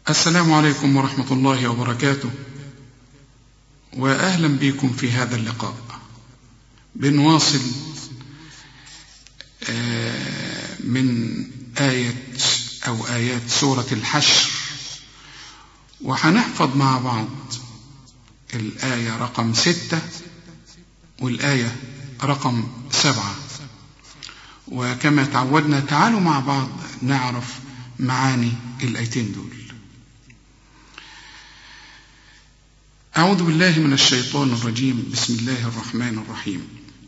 السلام عليكم ورحمة الله وبركاته وأهلا بكم في هذا اللقاء بنواصل من آية أو آيات سورة الحشر وهنحفظ مع بعض الآية رقم ستة والآية رقم سبعة وكما تعودنا تعالوا مع بعض نعرف معاني الآيتين دول أعوذ بالله من الشيطان الرجيم بسم الله الرحمن الرحيم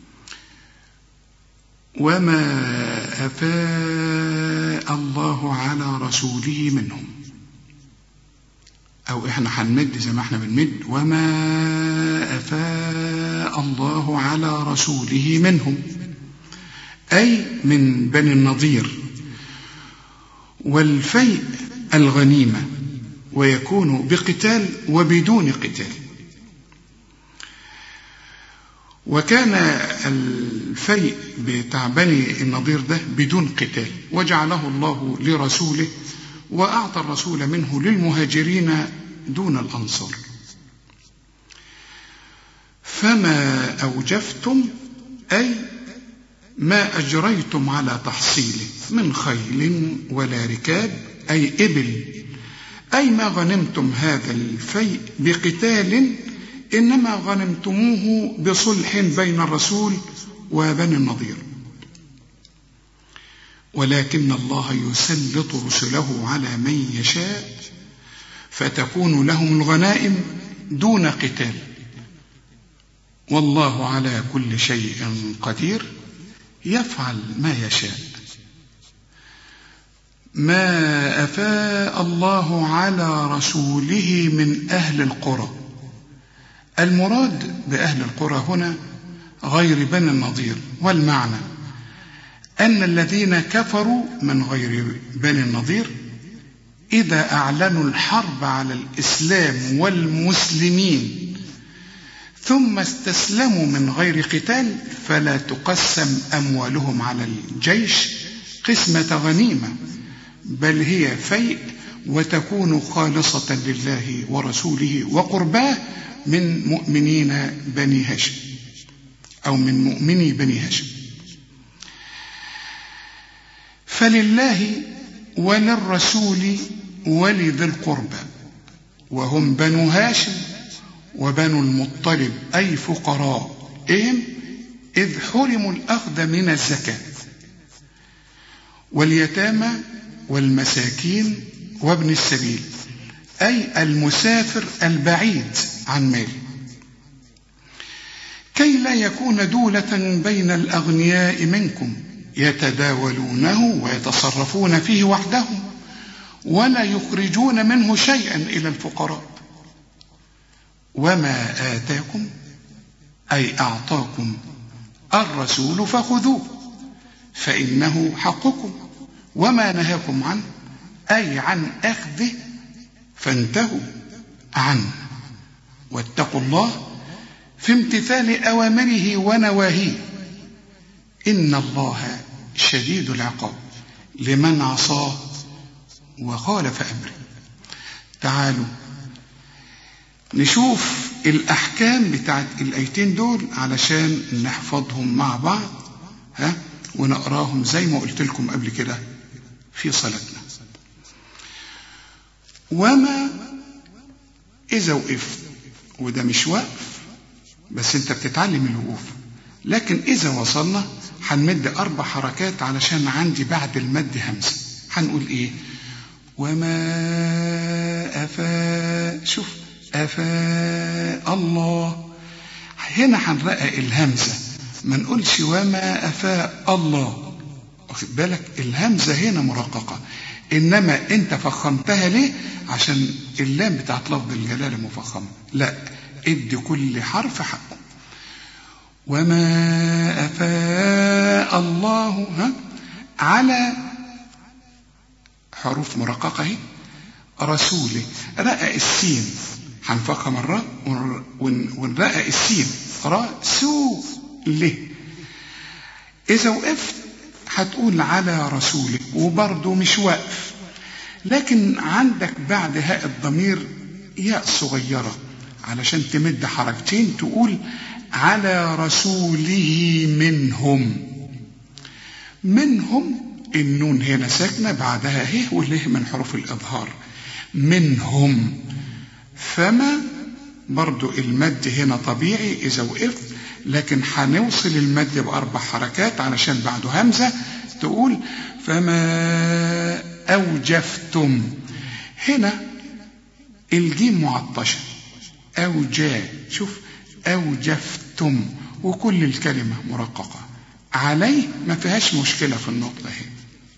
وما أفاء الله على رسوله منهم أو إحنا هنمد زي ما إحنا بنمد وما أفاء الله على رسوله منهم أي من بني النضير والفيء الغنيمة ويكون بقتال وبدون قتال وكان الفيء بتاع بني النضير ده بدون قتال وجعله الله لرسوله وأعطى الرسول منه للمهاجرين دون الأنصار فما أوجفتم أي ما أجريتم على تحصيله من خيل ولا ركاب أي إبل أي ما غنمتم هذا الفيء بقتال إنما غنمتموه بصلح بين الرسول وبني النضير ولكن الله يسلط رسله على من يشاء فتكون لهم الغنائم دون قتال والله على كل شيء قدير يفعل ما يشاء ما افاء الله على رسوله من اهل القرى المراد باهل القرى هنا غير بني النضير والمعنى ان الذين كفروا من غير بني النضير اذا اعلنوا الحرب على الاسلام والمسلمين ثم استسلموا من غير قتال فلا تقسم اموالهم على الجيش قسمه غنيمه بل هي فيء وتكون خالصه لله ورسوله وقرباه من مؤمنين بني هاشم او من مؤمني بني هاشم فلله وللرسول ولذي القربى وهم بنو هاشم وبنو المطلب أي فقراءهم إذ حرموا الأخذ من الزكاة واليتامى والمساكين وابن السبيل أي المسافر البعيد عن ماله كي لا يكون دولة بين الأغنياء منكم يتداولونه ويتصرفون فيه وحدهم ولا يخرجون منه شيئا إلى الفقراء وما آتاكم أي أعطاكم الرسول فخذوه فإنه حقكم وما نهاكم عنه أي عن أخذه فانتهوا عنه واتقوا الله في امتثال أوامره ونواهيه إن الله شديد العقاب لمن عصاه وخالف أمره تعالوا نشوف الأحكام بتاعت الآيتين دول علشان نحفظهم مع بعض ها ونقراهم زي ما قلت لكم قبل كده في صلاتنا وما إذا وقفت وده مش وقف بس أنت بتتعلم الوقوف لكن إذا وصلنا هنمد أربع حركات علشان عندي بعد المد همزة هنقول إيه وما أفاء شوف أفاء الله هنا هنرقق الهمزة ما نقولش وما أفاء الله واخد بالك الهمزة هنا مرققة إنما أنت فخمتها ليه عشان اللام بتاعت لفظ الجلالة مفخمة لا ادي كل حرف حقه وما أفاء الله ها على حروف مرققة اهي رسوله رقق السين هنفخم الراء ونرقق السين رسوله إذا وقفت هتقول على رسوله وبرضه مش واقف لكن عندك بعد هاء الضمير ياء صغيرة علشان تمد حركتين تقول على رسوله منهم منهم النون هنا ساكنة بعدها هي والله من حروف الإظهار منهم فما برضو المد هنا طبيعي إذا وقفت لكن هنوصل المد بأربع حركات علشان بعده همزة تقول فما أوجفتم هنا الجيم معطشة أوجا شوف أوجفتم وكل الكلمة مرققة عليه ما فيهاش مشكلة في النقطة هي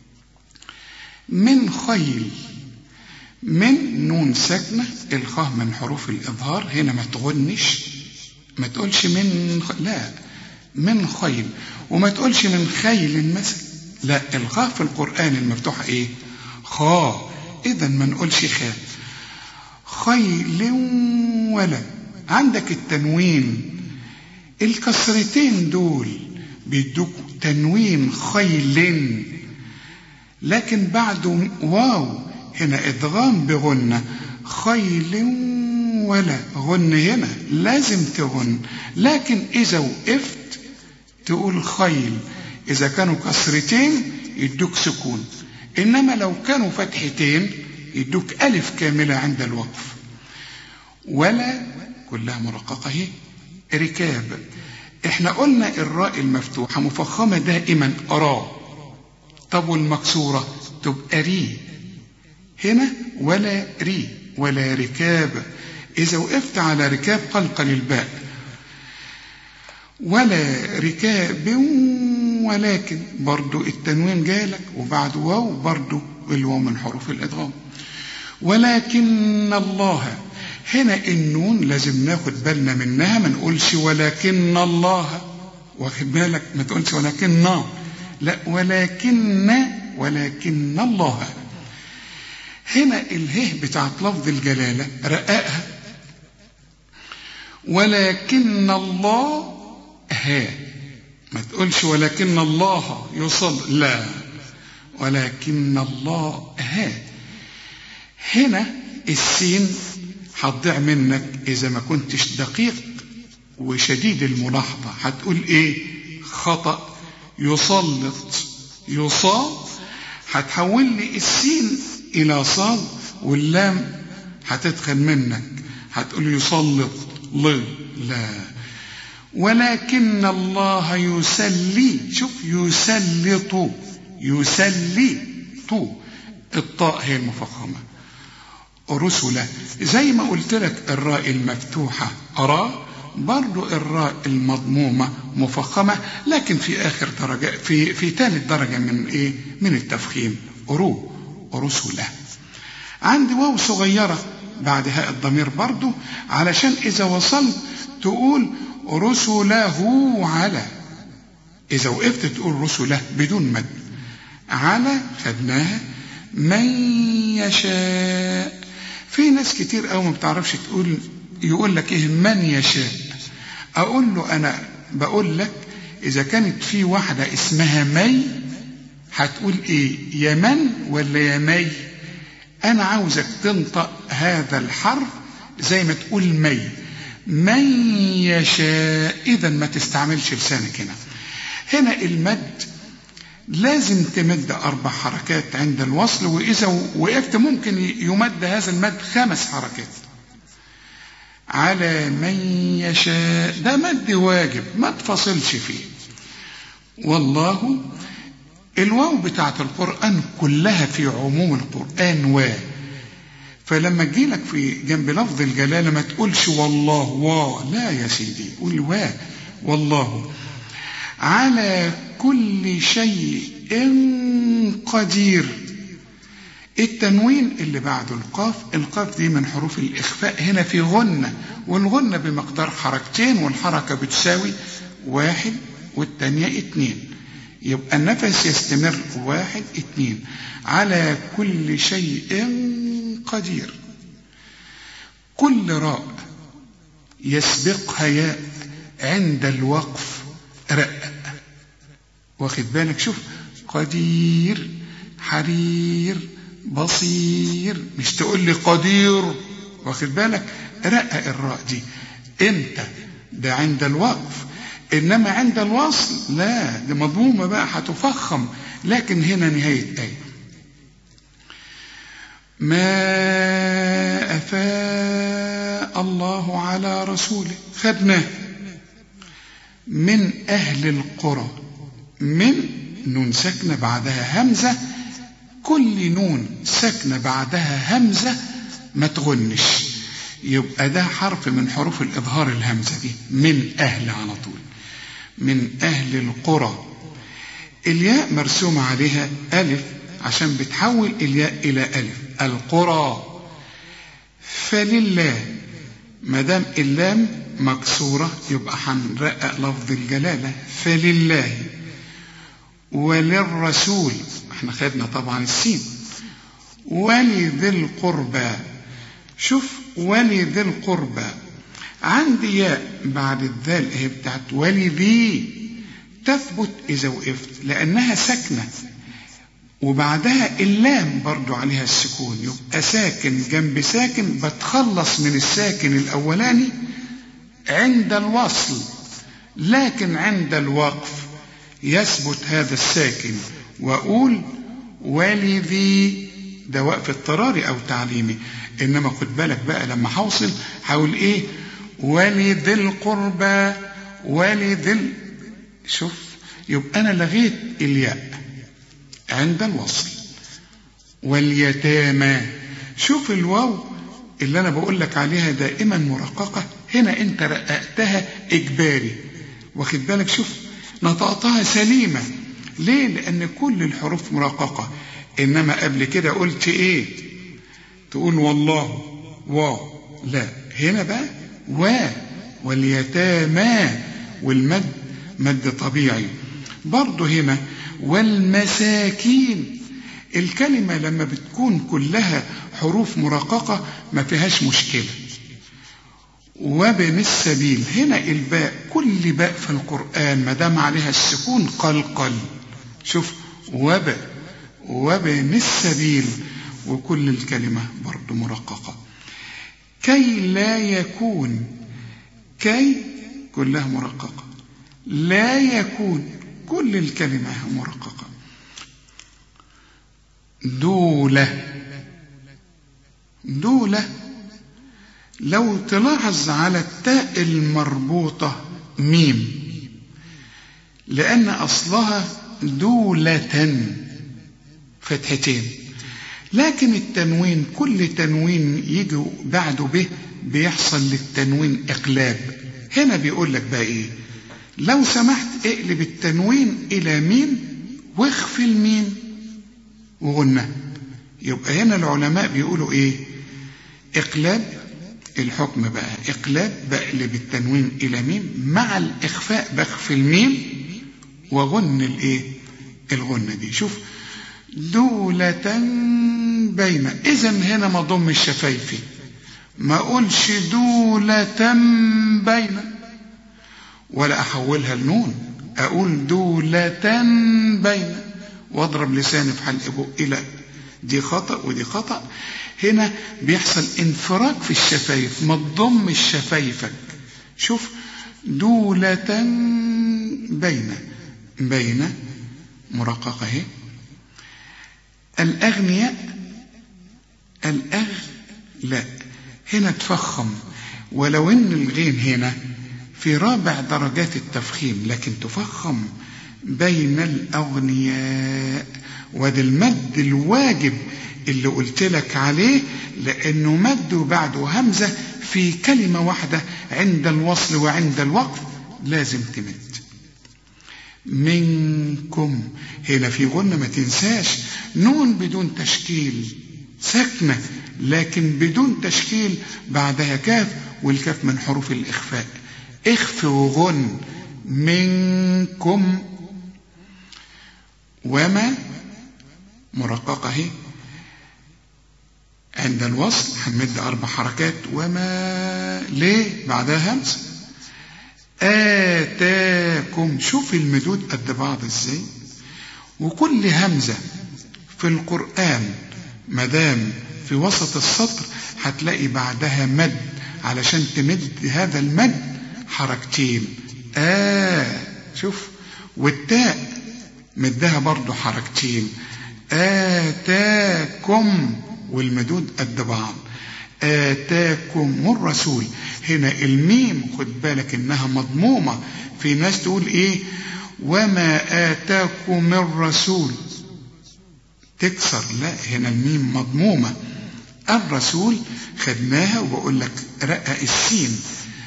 من خيل من نون ساكنة الخاء من حروف الإظهار هنا ما تغنش ما تقولش من خ... لا من خيل وما تقولش من خيل مثلا لا الخاء في القرآن المفتوحة ايه خاء اذا ما نقولش خاء خيل ولا عندك التنوين الكسرتين دول بيدوك تنوين خيل لكن بعده واو هنا ادغام بغنة خيل ولا غن هنا لازم تغن لكن اذا وقفت تقول خيل اذا كانوا كسرتين يدوك سكون انما لو كانوا فتحتين يدوك الف كاملة عند الوقف ولا كلها مرققة هي ركاب احنا قلنا الراء المفتوحة مفخمة دائما را طب والمكسورة تبقى ري هنا ولا ري ولا ركاب إذا وقفت على ركاب قلقل الباء ولا ركاب ولكن برضو التنوين جالك وبعد واو برضو الواو من حروف الإدغام ولكن الله هنا النون لازم ناخد بالنا منها ما نقولش ولكن الله واخد بالك ما تقولش ولكن لا ولكن ولكن الله هنا اله بتاعت لفظ الجلالة رقاقها ولكن الله ها ما تقولش ولكن الله يصل لا ولكن الله ها هنا السين هتضيع منك إذا ما كنتش دقيق وشديد الملاحظة هتقول إيه خطأ يسلط يصاب هتحول لي السين إلى صاد واللام هتدخل منك هتقول يسلط ل لا ولكن الله يسلي شوف يسلط يسلط الطاء هي المفخمة رسله زي ما قلت لك الراء المفتوحة أرى برضو الراء المضمومة مفخمة لكن في آخر درجة في في ثالث درجة من إيه من التفخيم رو رسله عندي واو صغيرة بعد هاء الضمير برضو علشان إذا وصلت تقول رسله على إذا وقفت تقول رسله بدون مد على خدناها من يشاء في ناس كتير قوي ما بتعرفش تقول يقول لك ايه من يشاء اقول له انا بقول لك اذا كانت في واحده اسمها مي هتقول ايه يا من ولا يا مي انا عاوزك تنطق هذا الحرف زي ما تقول مي من يشاء اذا ما تستعملش لسانك هنا هنا المد لازم تمد أربع حركات عند الوصل وإذا وقفت ممكن يمد هذا المد خمس حركات على من يشاء ده مد واجب ما تفصلش فيه والله الواو بتاعت القرآن كلها في عموم القرآن و فلما تجيلك في جنب لفظ الجلالة ما تقولش والله وا لا يا سيدي قول وا والله على كل شيء قدير التنوين اللي بعده القاف القاف دي من حروف الإخفاء هنا في غنة والغنة بمقدار حركتين والحركة بتساوي واحد والتانية اتنين يبقى النفس يستمر واحد اتنين على كل شيء قدير كل راء يسبقها ياء عند الوقف رأ واخد بالك شوف قدير حرير بصير مش تقول لي قدير واخد بالك رقق الراء دي انت ده عند الوقف انما عند الوصل لا دي مضمومه بقى هتفخم لكن هنا نهايه ايه ما افاء الله على رسوله خدناه من اهل القرى من نون ساكنه بعدها همزه كل نون ساكنه بعدها همزه ما تغنش يبقى ده حرف من حروف الإظهار الهمزة دي من أهل على طول من أهل القرى الياء مرسومة عليها ألف عشان بتحول الياء إلى ألف القرى فلله ما دام اللام مكسورة يبقى هنرقق لفظ الجلالة فلله وللرسول احنا خدنا طبعا السين ولذي القربى شوف ولذي القربى عندي ياء بعد الذال هي بتاعت ولذي تثبت إذا وقفت لأنها ساكنة وبعدها اللام برضو عليها السكون يبقى ساكن جنب ساكن بتخلص من الساكن الأولاني عند الوصل لكن عند الوقف يثبت هذا الساكن وأقول ولذي ده وقف اضطراري أو تعليمي إنما خد بالك بقى لما هوصل هقول إيه ولذي القربى ولذي ال... شوف يبقى أنا لغيت الياء عند الوصل واليتامى شوف الواو اللي أنا بقول لك عليها دائما مرققة هنا أنت رققتها إجباري واخد بالك شوف نطقتها سليمة ليه لأن كل الحروف مرققة إنما قبل كده قلت إيه تقول والله و لا هنا بقى و واليتامى والمد مد طبيعي برضه هنا والمساكين الكلمة لما بتكون كلها حروف مرققة ما فيهاش مشكلة وابن السبيل هنا الباء كل باء في القرآن ما دام عليها السكون قلقل شوف وباء وابن السبيل وكل الكلمة برضو مرققة كي لا يكون كي كلها مرققة لا يكون كل الكلمة مرققة دولة دولة لو تلاحظ على التاء المربوطة ميم لأن أصلها دولة فتحتين لكن التنوين كل تنوين يجي بعده به بيحصل للتنوين إقلاب هنا بيقول لك بقى إيه لو سمحت اقلب التنوين إلى ميم واخفي الميم وغنى يبقى هنا العلماء بيقولوا إيه إقلاب الحكم بقى إقلاب بقلب التنوين إلى ميم مع الإخفاء بخفي الميم وغن الإيه الغنة دي شوف دولة بين إذا هنا ما ضم الشفايفي ما أقولش دولة بين ولا أحولها لنون أقول دولة بين واضرب لساني في حلق بق إلى دي خطأ ودي خطأ هنا بيحصل انفراج في الشفايف ما تضم شفايفك شوف دولة بين بين مرققة اهي الأغنياء الأغ لا هنا تفخم ولو ان الغين هنا في رابع درجات التفخيم لكن تفخم بين الأغنياء وده المد الواجب اللي قلت لك عليه لأنه مد وبعده همزة في كلمة واحدة عند الوصل وعند الوقف لازم تمد منكم هنا في غنة ما تنساش نون بدون تشكيل ساكنة لكن بدون تشكيل بعدها كاف والكاف من حروف الإخفاء اخف وغن منكم وما مرققة اهي عند الوصل هنمد أربع حركات وما ليه بعدها همزة آتاكم شوف المدود قد بعض ازاي وكل همزة في القرآن مدام في وسط السطر هتلاقي بعدها مد علشان تمد هذا المد حركتين آه شوف والتاء مدها برضو حركتين آتاكم والمدود قد بعض آتاكم الرسول هنا الميم خد بالك إنها مضمومة في ناس تقول إيه وما آتاكم الرسول تكسر لا هنا الميم مضمومة الرسول خدناها وبقول لك رقق السين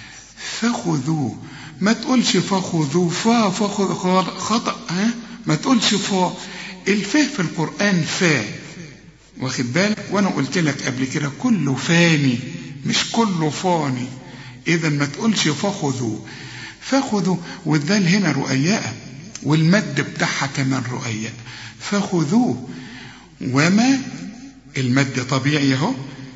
فخذوه ما تقولش فخذوه فا فخذ خطأ ها ما تقولش فا الفاء في القرآن فا واخد بالك وانا قلت لك قبل كده كله فاني مش كله فاني اذا ما تقولش فخذوا فخذوا والذال هنا رؤياء والمد بتاعها كمان رؤياء فخذوه وما المد طبيعي اهو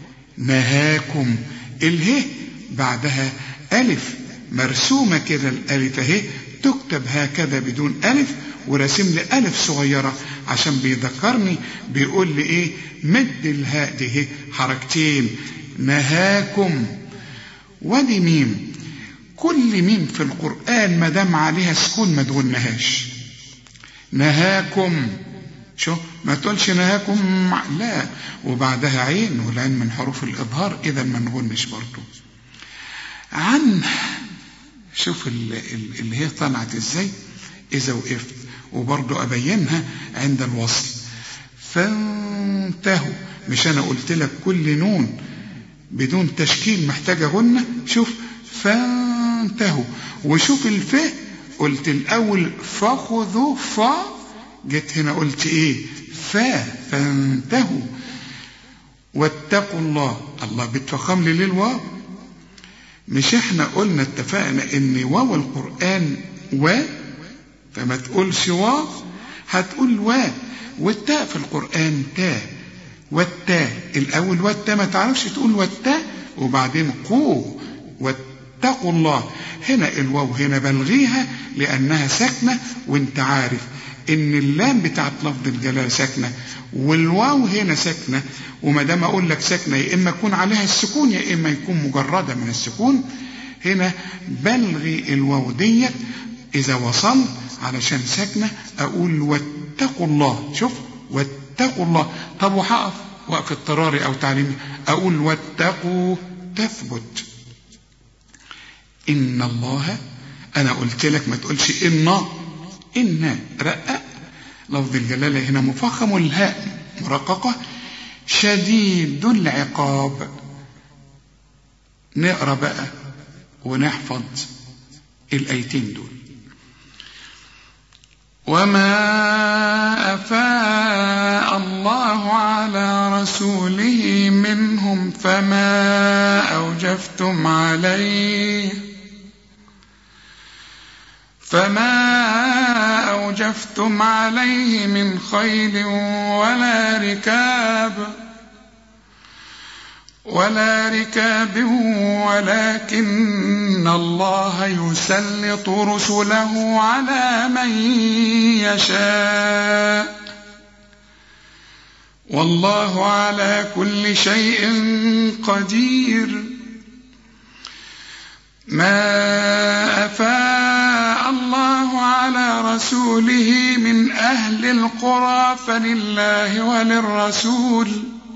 نهاكم اله بعدها الف مرسومه كده الالف اهي تكتب هكذا بدون الف وراسم لي ألف صغيرة عشان بيذكرني بيقول لي إيه مد الهاء دي حركتين نهاكم ودي ميم كل ميم في القرآن ما دام عليها سكون ما تغنهاش نهاكم شو ما تقولش نهاكم لا وبعدها عين والعين من حروف الإظهار إذا ما نغنش برضه عن شوف اللي هي طلعت ازاي إذا وقفت وبرضه أبينها عند الوصل فانتهوا مش أنا قلت لك كل نون بدون تشكيل محتاجة غنة شوف فانتهوا وشوف الفاء قلت الأول فخذوا فا جيت هنا قلت إيه فا فانتهوا واتقوا الله الله بتفخم لي ليه الواو مش احنا قلنا اتفقنا ان واو القرآن و فما تقولش واو هتقول وا والتاء في القرآن تاء والتاء الأول والتاء ما تعرفش تقول والتاء وبعدين قو واتقوا الله هنا الواو هنا بلغيها لأنها ساكنة وانت عارف ان اللام بتاعت لفظ الجلالة ساكنة والواو هنا ساكنة وما دام اقول لك ساكنة يا اما يكون عليها السكون يا اما يكون مجردة من السكون هنا بلغي الواو ديت اذا وصلت علشان ساكنة أقول واتقوا الله شوف واتقوا الله طب وهقف وقف اضطراري أو تعليمي أقول واتقوا تثبت إن الله أنا قلت لك ما تقولش إن إن رقق لفظ الجلالة هنا مفخم والهاء مرققة شديد العقاب نقرا بقى ونحفظ الايتين دول وما أفاء الله على رسوله منهم فما أوجفتم عليه فما أوجفتم عليه من خيل ولا ركاب ولا ركاب ولكن الله يسلط رسله على من يشاء والله على كل شيء قدير ما أفاء الله على رسوله من أهل القرى فلله وللرسول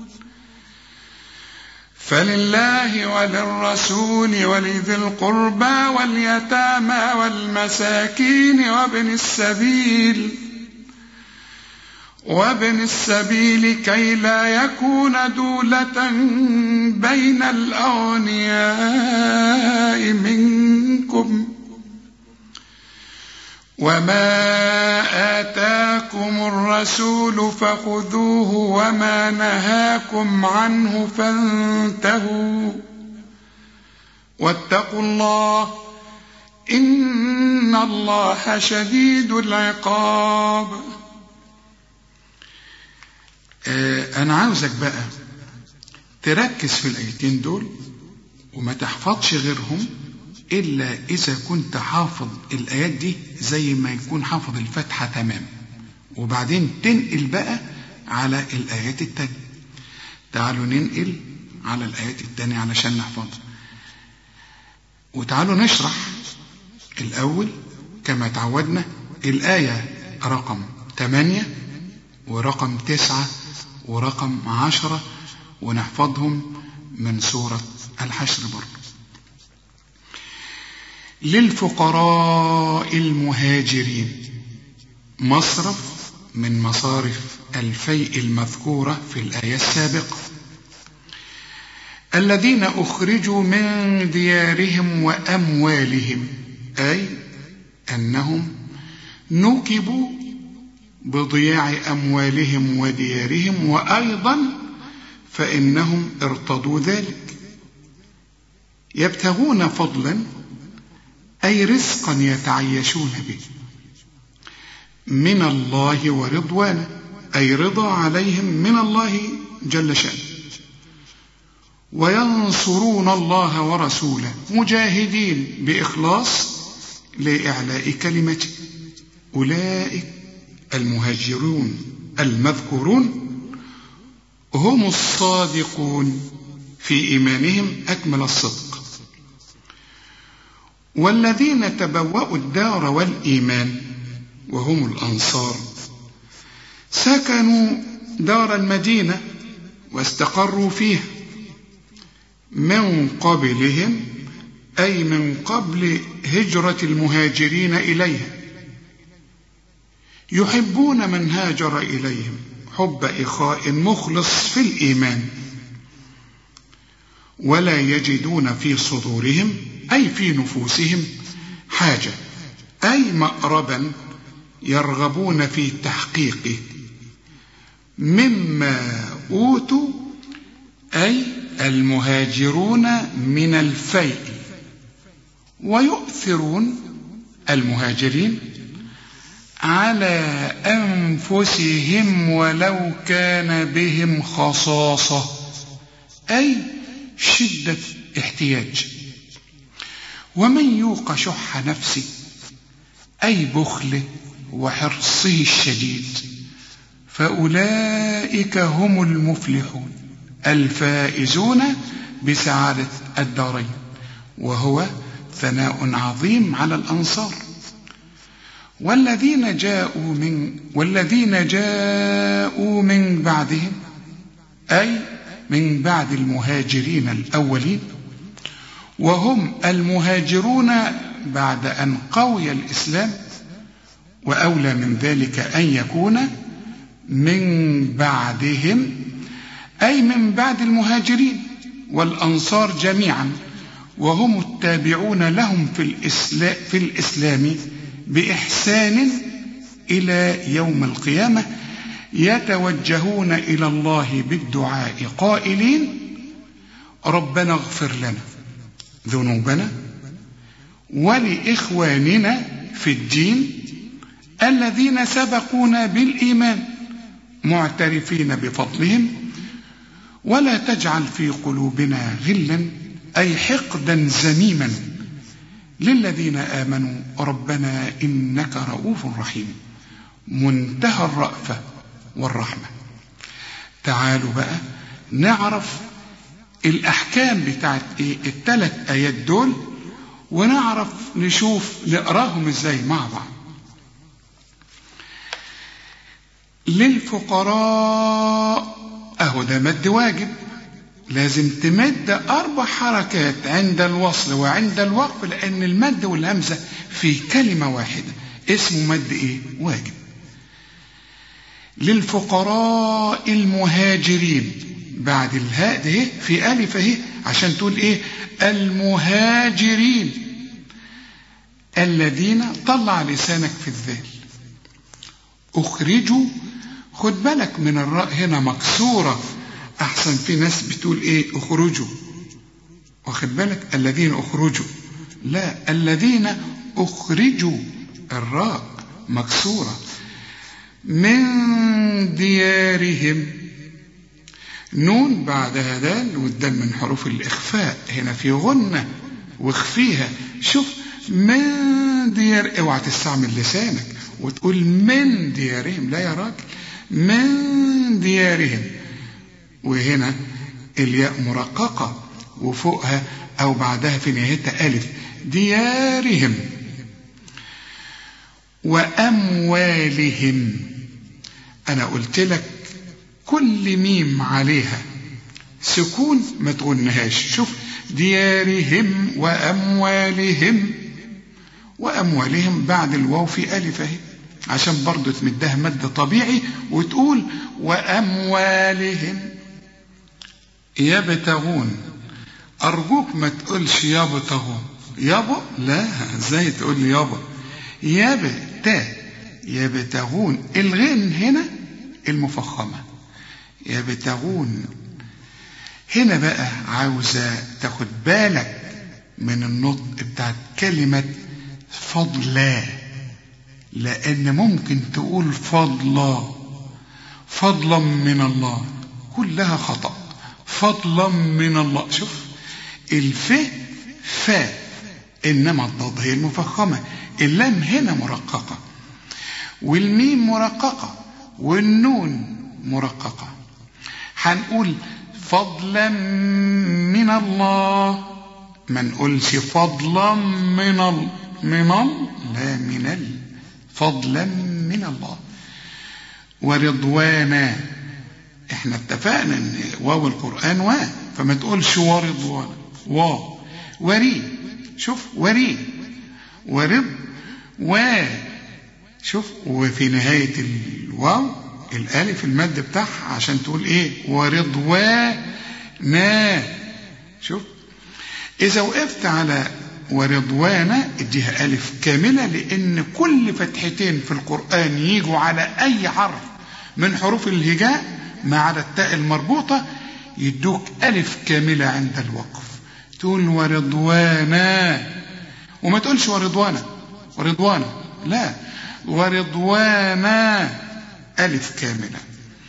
فلله وللرسول ولذي القربى واليتامى والمساكين وابن السبيل وابن السبيل كي لا يكون دولة بين الأغنياء منكم وما آتاكم الرسول فخذوه وما نهاكم عنه فانتهوا واتقوا الله إن الله شديد العقاب آه أنا عاوزك بقى تركز في الآيتين دول وما تحفظش غيرهم إلا إذا كنت حافظ الآيات دي زي ما يكون حافظ الفاتحة تمام وبعدين تنقل بقى على الآيات التانية تعالوا ننقل على الآيات التانية علشان نحفظها وتعالوا نشرح الأول كما تعودنا الآية رقم 8 ورقم 9 ورقم 10 ونحفظهم من سورة الحشر برضه للفقراء المهاجرين مصرف من مصارف الفيء المذكورة في الآية السابقة الذين أخرجوا من ديارهم وأموالهم أي أنهم نكبوا بضياع أموالهم وديارهم وأيضا فإنهم ارتضوا ذلك يبتغون فضلا أي رزقا يتعيشون به من الله ورضوانه أي رضا عليهم من الله جل شأنه وينصرون الله ورسوله مجاهدين بإخلاص لإعلاء كلمته أولئك المهاجرون المذكورون هم الصادقون في إيمانهم أكمل الصدق والذين تبوأوا الدار والإيمان وهم الأنصار سكنوا دار المدينة واستقروا فيها من قبلهم أي من قبل هجرة المهاجرين إليها يحبون من هاجر إليهم حب إخاء مخلص في الإيمان ولا يجدون في صدورهم أي في نفوسهم حاجة أي مأربا يرغبون في تحقيقه مما أوتوا أي المهاجرون من الفيء ويؤثرون المهاجرين على أنفسهم ولو كان بهم خصاصة أي شدة احتياج ومن يوق شح نفسه أي بخله وحرصه الشديد فأولئك هم المفلحون الفائزون بسعادة الدارين وهو ثناء عظيم على الأنصار والذين جاءوا من والذين جاءوا من بعدهم أي من بعد المهاجرين الأولين وهم المهاجرون بعد أن قوي الإسلام وأولى من ذلك أن يكون من بعدهم أي من بعد المهاجرين والأنصار جميعا وهم التابعون لهم في الإسلام, في الإسلام بإحسان إلى يوم القيامة يتوجهون إلى الله بالدعاء قائلين ربنا اغفر لنا ذنوبنا ولإخواننا في الدين الذين سبقونا بالإيمان معترفين بفضلهم ولا تجعل في قلوبنا غلا أي حقدا زميما للذين آمنوا ربنا إنك رؤوف رحيم منتهى الرأفة والرحمة تعالوا بقى نعرف الأحكام بتاعت إيه الثلاث آيات دول ونعرف نشوف نقراهم إزاي مع بعض للفقراء أهو ده مد واجب لازم تمد أربع حركات عند الوصل وعند الوقف لأن المد والهمزة في كلمة واحدة اسمه مد إيه؟ واجب للفقراء المهاجرين بعد الهاء ده في ألف اهي عشان تقول إيه المهاجرين الذين طلع لسانك في الذال أخرجوا خد بالك من الراء هنا مكسورة أحسن في ناس بتقول إيه أخرجوا واخد بالك الذين أخرجوا لا الذين أخرجوا الراء مكسورة من ديارهم نون بعدها دال والدال من حروف الإخفاء هنا في غنة واخفيها شوف من ديار اوعى تستعمل لسانك وتقول من ديارهم لا يا راجل من ديارهم وهنا الياء مرققة وفوقها أو بعدها في نهايتها ألف ديارهم وأموالهم أنا قلت لك كل ميم عليها سكون ما تغنهاش شوف ديارهم وأموالهم وأموالهم بعد الواو في ألف أهي عشان برضه تمدها مد طبيعي وتقول وأموالهم يبتغون أرجوك ما تقولش يبتغون يابا لا ازاي تقول لي يابا يبتا يبتغون الغين هنا المفخمة يبتغون هنا بقى عاوزة تاخد بالك من النطق بتاعت كلمة فضلا لأن ممكن تقول فضلا فضلا من الله كلها خطأ فضلا من الله شوف الف ف إنما الضاد هي المفخمة اللام هنا مرققة والميم مرققة والنون مرققة هنقول فضلا من الله ما نقولش فضلا من ال من ال لا من ال فضلا من الله ورضوانا احنا اتفقنا ان واو القرآن وا فما تقولش ورضوانا وا وري شوف وري ورض و شوف وفي نهاية الواو الالف المد بتاعها عشان تقول ايه ورضوانا شوف اذا وقفت على ورضوانا اديها الف كامله لان كل فتحتين في القران يجوا على اي حرف من حروف الهجاء ما عدا التاء المربوطه يدوك الف كامله عند الوقف تقول ورضوانا وما تقولش ورضوانا ورضوانا لا ورضوانا ألف كاملة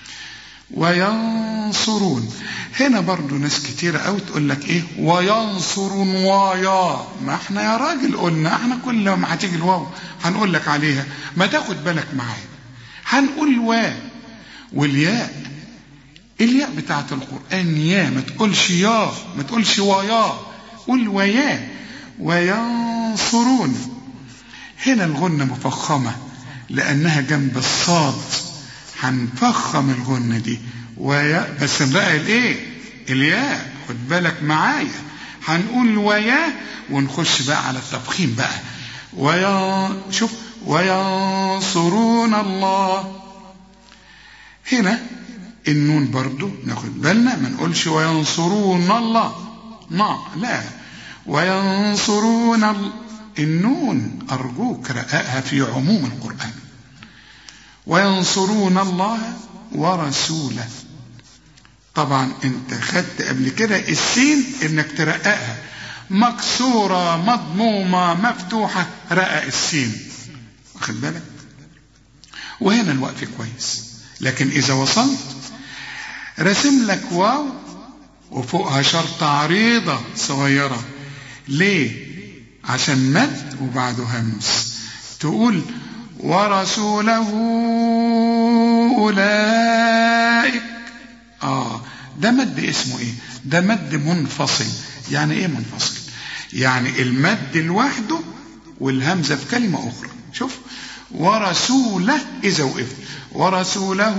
وينصرون هنا برضو ناس كتيرة أوي تقول لك إيه وينصرون ويا ما احنا يا راجل قلنا احنا كل ما هتيجي الواو هنقول لك عليها ما تاخد بالك معايا هنقول و والياء الياء بتاعت القرآن يا ما تقولش يا ما تقولش ويا قول ويا وينصرون هنا الغنة مفخمة لأنها جنب الصاد هنفخم الغنة دي ويا بس نلاقي الايه الياء خد بالك معايا هنقول ويا ونخش بقى على التفخيم بقى ويا شوف وينصرون الله هنا النون برضو ناخد بالنا ما نقولش وينصرون الله ما لا وينصرون ال... النون أرجوك رقاها في عموم القرآن وينصرون الله ورسوله طبعا انت خدت قبل كده السين انك ترققها مكسورة مضمومة مفتوحة رقق السين واخد بالك وهنا الوقف كويس لكن اذا وصلت رسم لك واو وفوقها شرطة عريضة صغيرة ليه عشان مد وبعده همس تقول ورسوله أولئك آه ده مد اسمه إيه ده مد منفصل يعني إيه منفصل يعني المد لوحده والهمزة في كلمة أخرى شوف ورسوله إذا وقفت ورسوله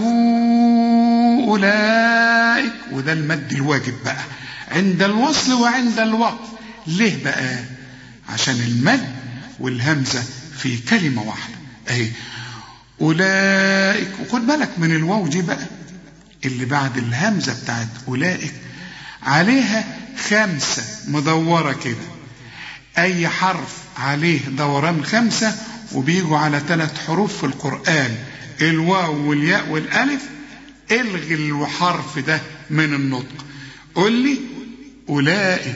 أولئك وده المد الواجب بقى عند الوصل وعند الوقف ليه بقى عشان المد والهمزة في كلمة واحدة اهي أولئك وخد بالك من الواو دي بقى اللي بعد الهمزة بتاعت أولئك عليها خمسة مدورة كده أي حرف عليه دوران خمسة وبيجوا على ثلاث حروف في القرآن الواو والياء والألف الغي الحرف ده من النطق قل لي أولئك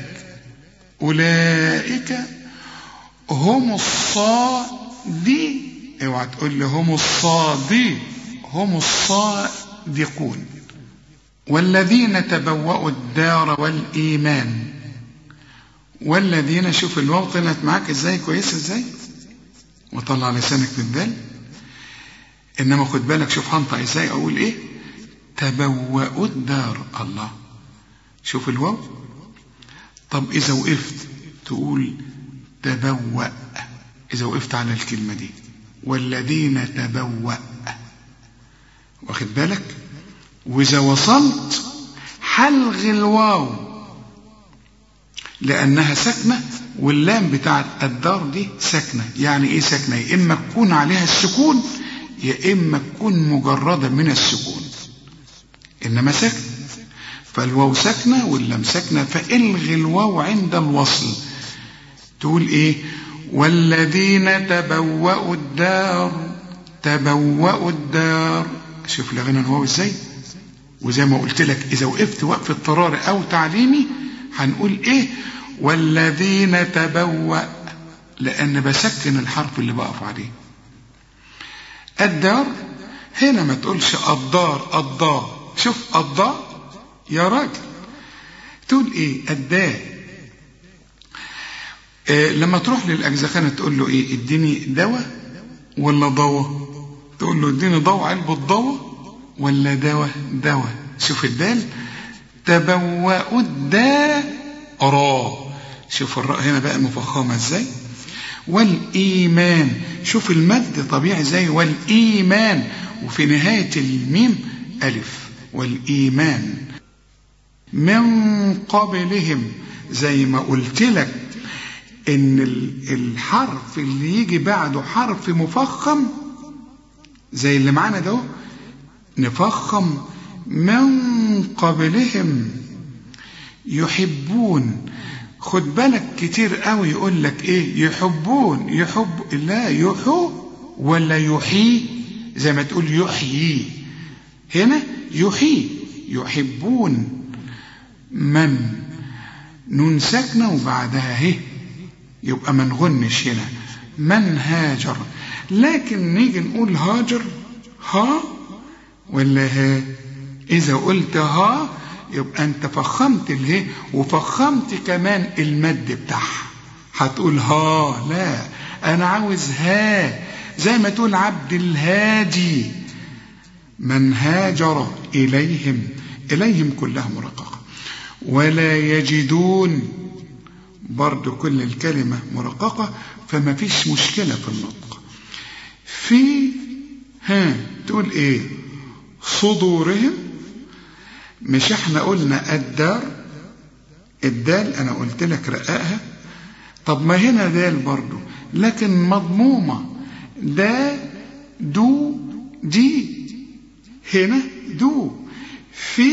أولئك هم الصادي اوعى تقول لي هم الصادي هم الصادقون والذين تبوأوا الدار والإيمان والذين شوف الواو طلعت معاك ازاي كويسة ازاي وطلع لسانك من الدال انما خد بالك شوف هنطق ازاي اقول ايه تبوأوا الدار الله شوف الواو طب إذا وقفت تقول تبوأ إذا وقفت على الكلمة دي والذين تبوأ واخد بالك وإذا وصلت حلغ الواو لأنها ساكنة واللام بتاعت الدار دي ساكنة يعني إيه ساكنة يا إما تكون عليها السكون يا إما تكون مجردة من السكون إنما ساكنة فالواو ساكنة واللام ساكنة فإلغي الواو عند الوصل تقول إيه والذين تبوأوا الدار تبوأوا الدار شوف لغينا الواو إزاي وزي ما قلت لك إذا وقفت وقف اضطراري أو تعليمي هنقول إيه والذين تبوأ لأن بسكن الحرف اللي بقف عليه الدار هنا ما تقولش الدار الدار شوف الدار يا راجل تقول ايه الداء إيه لما تروح للاجزخانه تقول له ايه اديني دواء ولا ضوء تقول له اديني ضوء علبه ضوء ولا دواء دواء شوف الدال تبوأوا الداء را شوف الراء هنا بقى مفخمه ازاي والايمان شوف المد طبيعي ازاي والايمان وفي نهايه الميم الف والايمان من قبلهم زي ما قلت لك ان الحرف اللي يجي بعده حرف مفخم زي اللي معانا ده نفخم من قبلهم يحبون خد بالك كتير قوي يقول لك ايه يحبون يحب لا يحو ولا يحيي زي ما تقول يحيي هنا يحيي يحبون من نون ساكنة وبعدها هي يبقى ما نغنش هنا من هاجر لكن نيجي نقول هاجر ها ولا ها إذا قلت ها يبقى أنت فخمت اله وفخمت كمان المد بتاعها هتقول ها لا أنا عاوز ها زي ما تقول عبد الهادي من هاجر إليهم إليهم كلها مرققة ولا يجدون برضو كل الكلمة مرققة فما فيش مشكلة في النطق في ها تقول ايه صدورهم مش احنا قلنا الدار الدال انا قلت لك رققها طب ما هنا دال برضو لكن مضمومة دا دو دي هنا دو في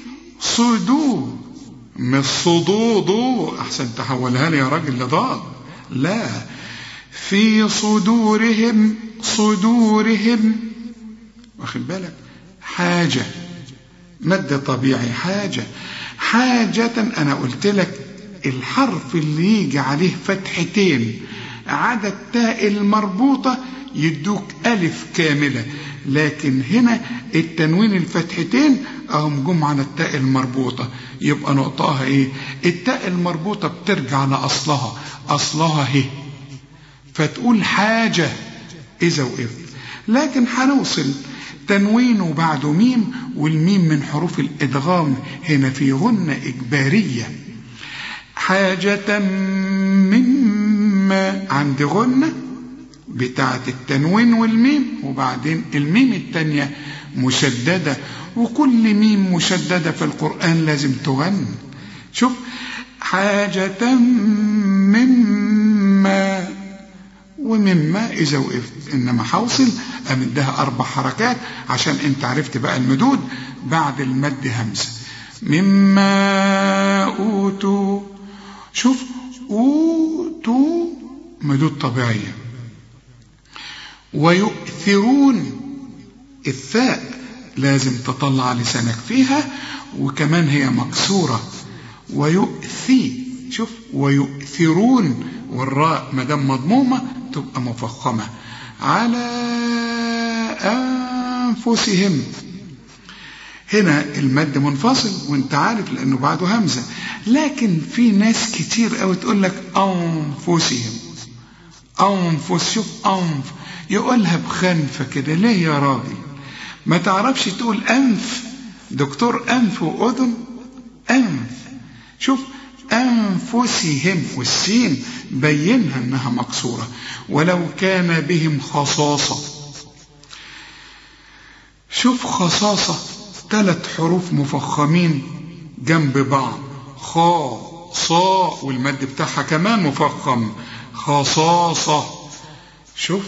صدور مش صدود احسن تحولها لي يا راجل لضاد لا في صدورهم صدورهم واخد بالك حاجة مد طبيعي حاجة حاجة أنا قلت لك الحرف اللي يجي عليه فتحتين عدد تاء المربوطة يدوك ألف كاملة لكن هنا التنوين الفتحتين أهم جم على التاء المربوطة يبقى نقطها إيه التاء المربوطة بترجع لأصلها أصلها هي فتقول حاجة إذا وقفت لكن هنوصل تنوين وبعده ميم والميم من حروف الإدغام هنا في غنة إجبارية حاجة مما عند غنة بتاعة التنوين والميم وبعدين الميم التانية مشددة وكل ميم مشددة في القرآن لازم تغن شوف حاجة مما ومما إذا وقفت إنما حوصل أمدها أربع حركات عشان أنت عرفت بقى المدود بعد المد همزة مما أوتوا شوف أوتوا مدود طبيعية ويؤثرون الثاء لازم تطلع لسانك فيها وكمان هي مكسورة ويؤثي شوف ويؤثرون والراء مدام مضمومة تبقى مفخمة على أنفسهم هنا المد منفصل وانت عارف لأنه بعده همزة لكن في ناس كتير قوي تقول لك أنفسهم أنفس شوف أنف يقولها بخنفة كده ليه يا راجل ما تعرفش تقول أنف دكتور أنف وأذن أنف شوف أنفسهم والسين بينها أنها مكسورة ولو كان بهم خصاصة شوف خصاصة ثلاث حروف مفخمين جنب بعض خا صا والمد بتاعها كمان مفخم خصاصة شوف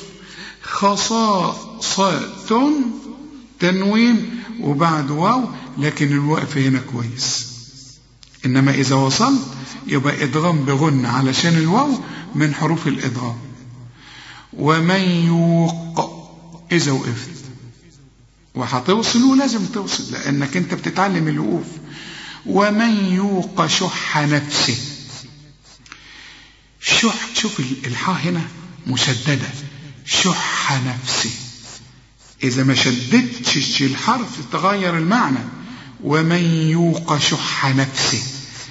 خصاصة تنوين وبعد واو لكن الوقف هنا كويس إنما إذا وصلت يبقى إدغام بغن علشان الواو من حروف الإدغام ومن يوق إذا وقفت وهتوصل ولازم توصل لأنك أنت بتتعلم الوقوف ومن يوق شح نفسه شح شوف الحاء هنا مشددة شح نفسه إذا ما شددتش الحرف تغير المعنى ومن يوق شح نفسه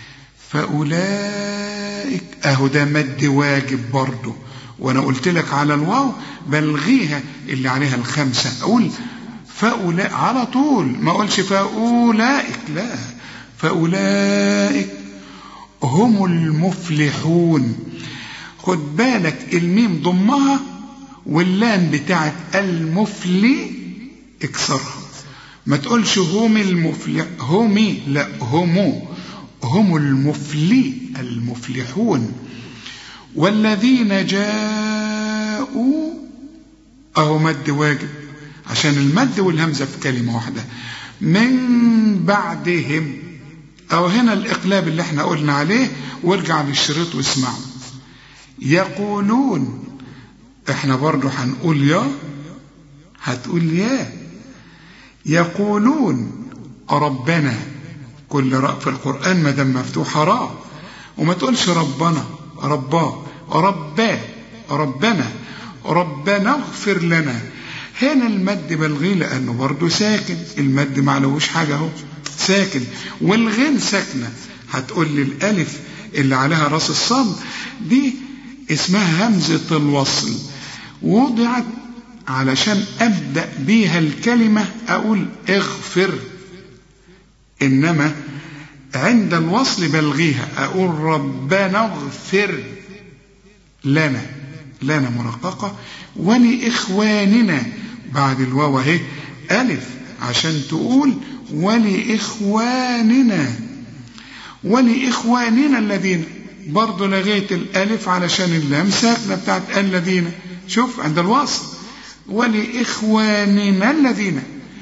فأولئك أهو ده مد واجب برضه وأنا قلت لك على الواو بلغيها اللي عليها الخمسة أقول فأولئك على طول ما أقولش فأولئك لا فأولئك هم المفلحون خد بالك الميم ضمها واللام بتاعت المفلي اكسرها ما تقولش هم المفلح همي لا هم هم المفلي المفلحون والذين جاءوا اهو مد واجب عشان المد والهمزه في كلمه واحده من بعدهم او هنا الاقلاب اللي احنا قلنا عليه وارجع للشريط واسمعه يقولون احنا برضو هنقول يا هتقول يا يقولون ربنا كل راء في القرآن ما دام مفتوحة راء وما تقولش ربنا ربا ربا ربنا ربنا اغفر لنا هنا المد بلغي لأنه برضه ساكن المد معلوش حاجة اهو ساكن والغين ساكنة هتقول لي الألف اللي عليها راس الصاد دي اسمها همزة الوصل وضعت علشان أبدأ بيها الكلمة أقول اغفر إنما عند الوصل بلغيها أقول ربنا اغفر لنا لنا مرققة ولإخواننا بعد الواو اهي ألف عشان تقول ولإخواننا ولإخواننا الذين برضه لغيت الألف علشان اللام ساكنة بتاعت الذين شوف عند الوصل ولإخواننا الذين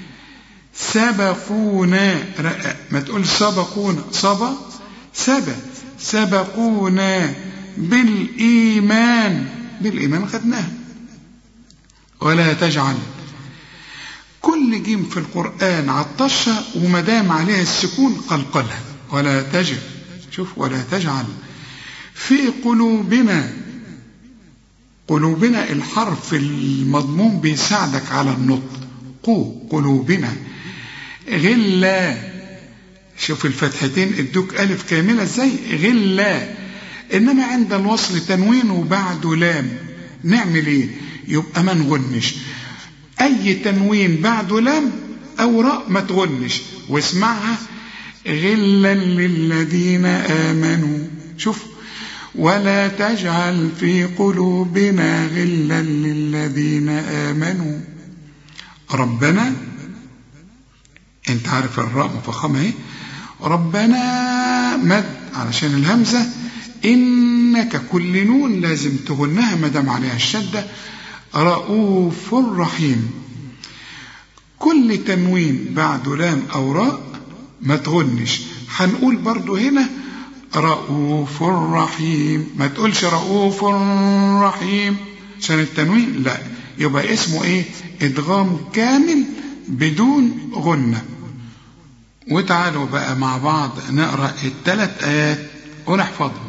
سبقونا ما تقول سبقونا صبا سبا سبقونا بالإيمان بالإيمان خدناها ولا تجعل كل جيم في القرآن عطشها ومدام عليها السكون قلقلها ولا تجعل شوف ولا تجعل في قلوبنا قلوبنا الحرف المضموم بيساعدك على النطق قو قلوبنا غلا شوف الفتحتين ادوك ألف كاملة ازاي غلا إنما عند الوصل تنوين وبعده لام نعمل ايه يبقى ما نغنش أي تنوين بعده لام أو راء ما تغنش واسمعها غلا للذين آمنوا شوف ولا تجعل في قلوبنا غلا للذين آمنوا ربنا انت عارف الراء مفخمة ايه ربنا مد علشان الهمزة إنك كل نون لازم تغنها ما دام عليها الشدة رؤوف رحيم كل تنوين بعد لام أو راء ما تغنش هنقول برضو هنا رؤوف رحيم ما تقولش رؤوف رحيم عشان التنوين لا يبقى اسمه ايه ادغام كامل بدون غنة وتعالوا بقى مع بعض نقرأ الثلاث آيات ونحفظهم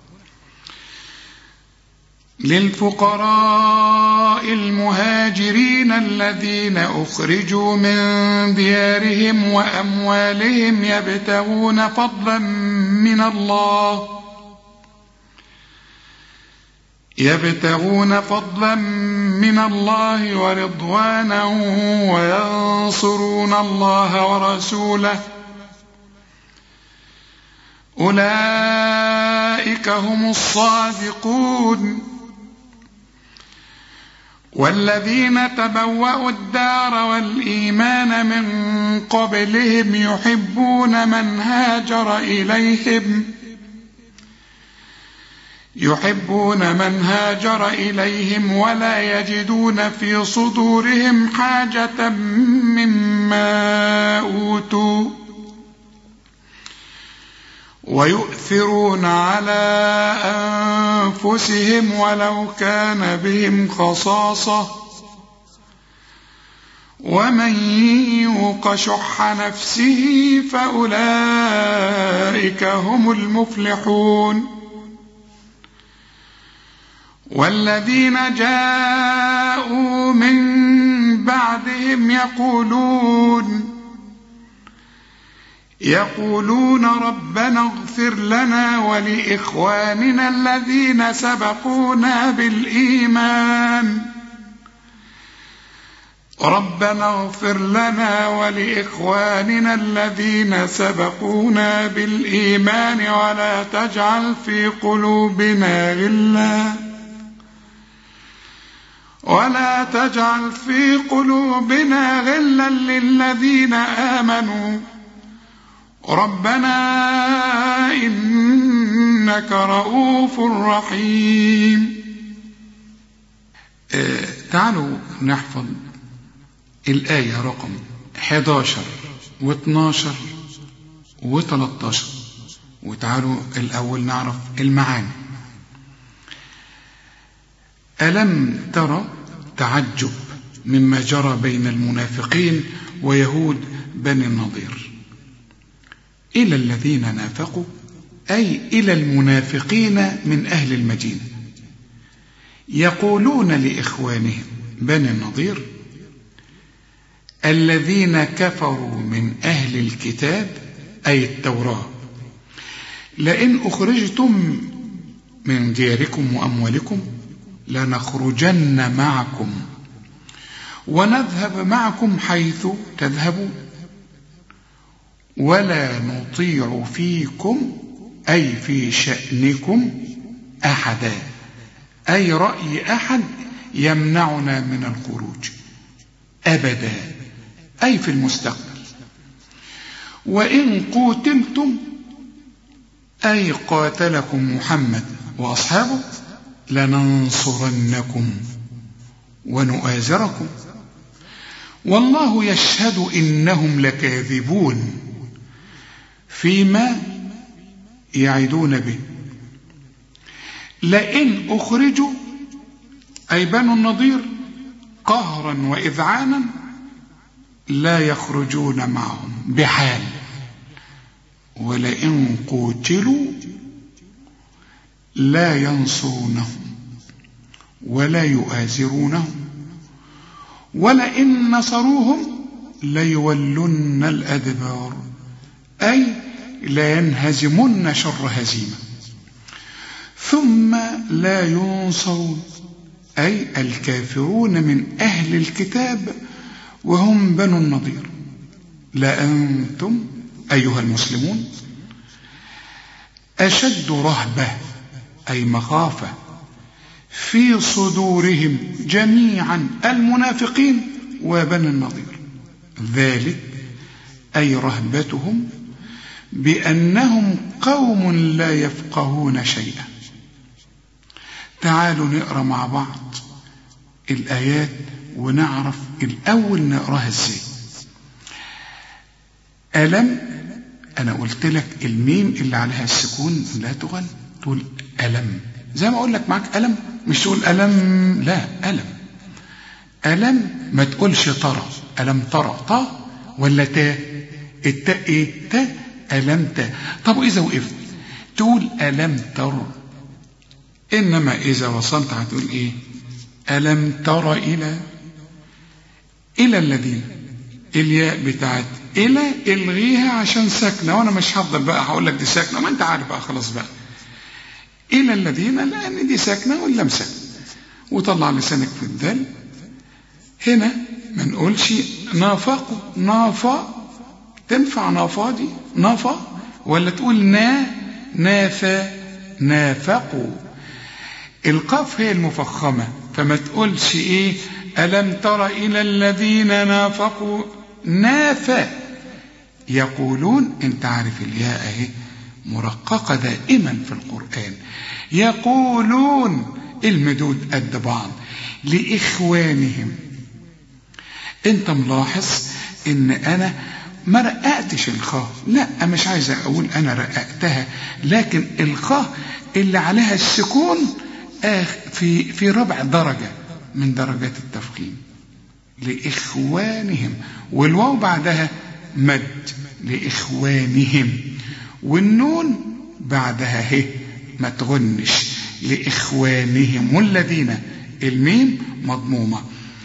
للفقراء المهاجرين الذين أخرجوا من ديارهم وأموالهم يبتغون فضلا من الله يبتغون فضلا من الله ورضوانا وينصرون الله ورسوله أولئك هم الصادقون والذين تبوأوا الدار والإيمان من قبلهم يحبون من هاجر إليهم يحبون من هاجر إليهم ولا يجدون في صدورهم حاجة مما أوتوا ويؤثرون على أنفسهم ولو كان بهم خصاصة ومن يوق شح نفسه فأولئك هم المفلحون والذين جاءوا من بعدهم يقولون يقولون ربنا اغفر لنا ولإخواننا الذين سبقونا بالإيمان ربنا اغفر لنا ولإخواننا الذين سبقونا بالإيمان ولا تجعل في قلوبنا غلا ولا تجعل في قلوبنا غلا للذين آمنوا ربنا إنك رؤوف رحيم آه تعالوا نحفظ الآية رقم 11 و12 و13 وتعالوا الأول نعرف المعاني ألم ترى تعجب مما جرى بين المنافقين ويهود بني النضير إلى الذين نافقوا أي إلى المنافقين من أهل المدينة يقولون لإخوانهم بني النضير الذين كفروا من أهل الكتاب أي التوراة لئن أخرجتم من دياركم وأموالكم لنخرجن معكم ونذهب معكم حيث تذهبون ولا نطيع فيكم أي في شأنكم أحدا أي رأي أحد يمنعنا من الخروج أبدا أي في المستقبل وإن قوتلتم أي قاتلكم محمد وأصحابه لننصرنكم ونؤازركم والله يشهد إنهم لكاذبون فيما يعدون به لئن أخرجوا أي بنو النضير قهرا وإذعانا لا يخرجون معهم بحال ولئن قوتلوا لا ينصرونهم ولا يؤازرونهم ولئن نصروهم ليولن الأدبار أي لينهزمن شر هزيمة ثم لا ينصرون أي الكافرون من أهل الكتاب وهم بنو النضير لأنتم أيها المسلمون أشد رهبة أي مخافة في صدورهم جميعا المنافقين وبني النضير ذلك أي رهبتهم بأنهم قوم لا يفقهون شيئا تعالوا نقرأ مع بعض الآيات ونعرف الأول نقراها ازاي ألم أنا قلت لك الميم اللي عليها السكون لا تغن تقول ألم زي ما أقول لك معاك ألم مش تقول ألم لا ألم ألم ما تقولش ترى ألم ترى طا ولا تا التاء إيه تا ألم تا طب وإذا وقفت تقول ألم تر إنما إذا وصلت هتقول إيه ألم تر إلى إلى الذين الياء بتاعت إلى الغيها عشان ساكنة وأنا مش هفضل بقى هقول لك دي ساكنة ما أنت عارف بقى خلاص بقى إلى الذين لأن دي ساكنة واللام ساكنة وطلع لسانك في الدال هنا ما نقولش نافقوا نافا تنفع نافا دي نافا ولا تقول نا نافا نافقوا القاف هي المفخمة فما تقولش ايه ألم تر إلى الذين نافقوا نافا يقولون انت عارف الياء اهي مرققة دائما في القرآن يقولون المدود قد بعض لإخوانهم انت ملاحظ ان انا ما رققتش الخاء لا مش عايز اقول انا رققتها لكن الخاء اللي عليها السكون في في ربع درجة من درجات التفخيم لإخوانهم والواو بعدها مد لإخوانهم والنون بعدها هي ما تغنش لإخوانهم والذين الميم مضمومة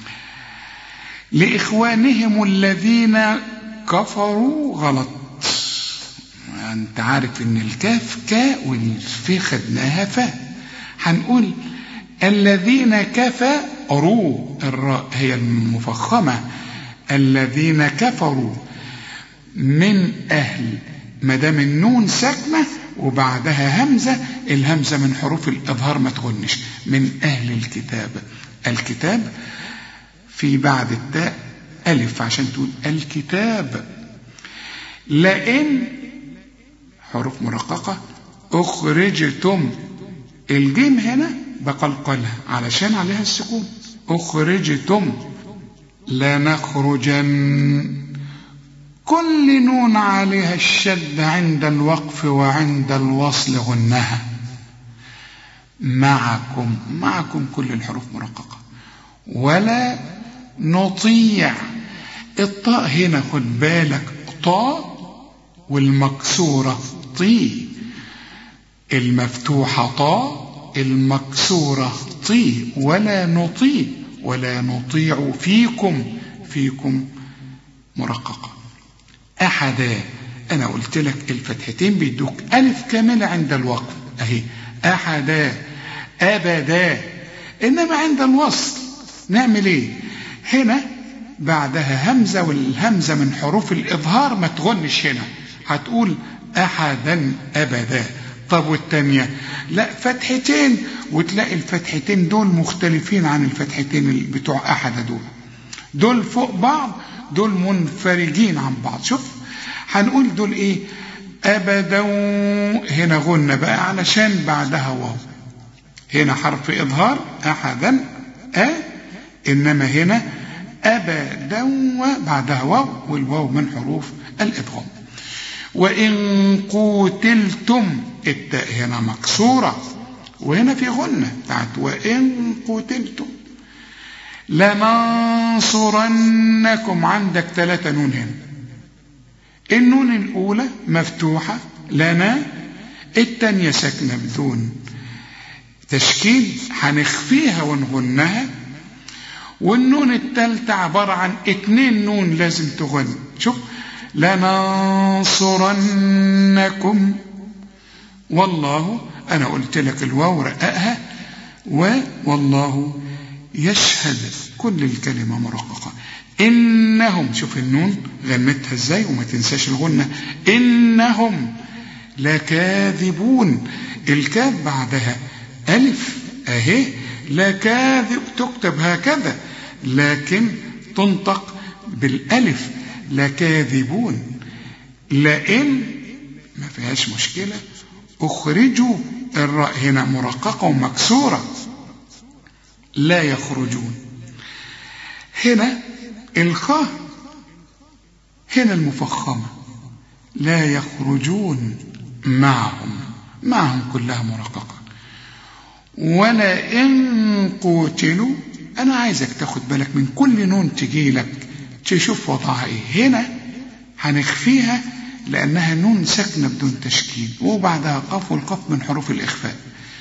لإخوانهم الذين كفروا غلط أنت عارف إن الكاف كاء والفي خدناها فاء هنقول الذين كفروا الراء هي المفخمة الذين كفروا من أهل ما دام النون ساكنة وبعدها همزة الهمزة من حروف الإظهار ما تغنش من أهل الكتاب الكتاب في بعد التاء ألف عشان تقول الكتاب لئن حروف مرققة أخرجتم الجيم هنا بقلقلها علشان عليها السكون أخرجتم لنخرجن كل نون عليها الشد عند الوقف وعند الوصل غنها معكم معكم كل الحروف مرققة ولا نطيع الطاء هنا خد بالك طاء والمكسورة طي المفتوحة طاء المكسورة طي ولا نطيع ولا نطيع فيكم فيكم مرققة أحدا أنا قلت لك الفتحتين بيدوك ألف كاملة عند الوقف أهي أحدا أبدا إنما عند الوصل نعمل إيه هنا بعدها همزة والهمزة من حروف الإظهار ما تغنش هنا هتقول أحدا أبدا طب والتانية لا فتحتين وتلاقي الفتحتين دول مختلفين عن الفتحتين بتوع أحد دول دول فوق بعض دول منفرجين عن بعض شوف هنقول دول ايه ابدا هنا غنى بقى علشان بعدها واو هنا حرف اظهار احدا ا انما هنا ابدا بعدها واو والواو من حروف الادغام وان قتلتم التاء هنا مكسوره وهنا في غنه بتاعت وان قتلتم لننصرنكم عندك ثلاثة نون هنا النون الأولى مفتوحة لنا التانية ساكنة بدون تشكيل هنخفيها ونغنها والنون التالتة عبارة عن اتنين نون لازم تغن شوف لننصرنكم والله أنا قلت لك الواو رققها والله يشهد كل الكلمة مرققة إنهم شوف النون غنتها ازاي وما تنساش الغنة إنهم لكاذبون الكاف بعدها ألف أهي لكاذب تكتب هكذا لكن تنطق بالألف لكاذبون لئن ما فيهاش مشكلة أخرجوا الراء هنا مرققة ومكسورة لا يخرجون هنا الخاء هنا المفخمة لا يخرجون معهم معهم كلها مرققة ولا إن قتلوا أنا عايزك تاخد بالك من كل نون تجي لك تشوف وضعها إيه هنا هنخفيها لأنها نون ساكنة بدون تشكيل وبعدها قاف والقاف من حروف الإخفاء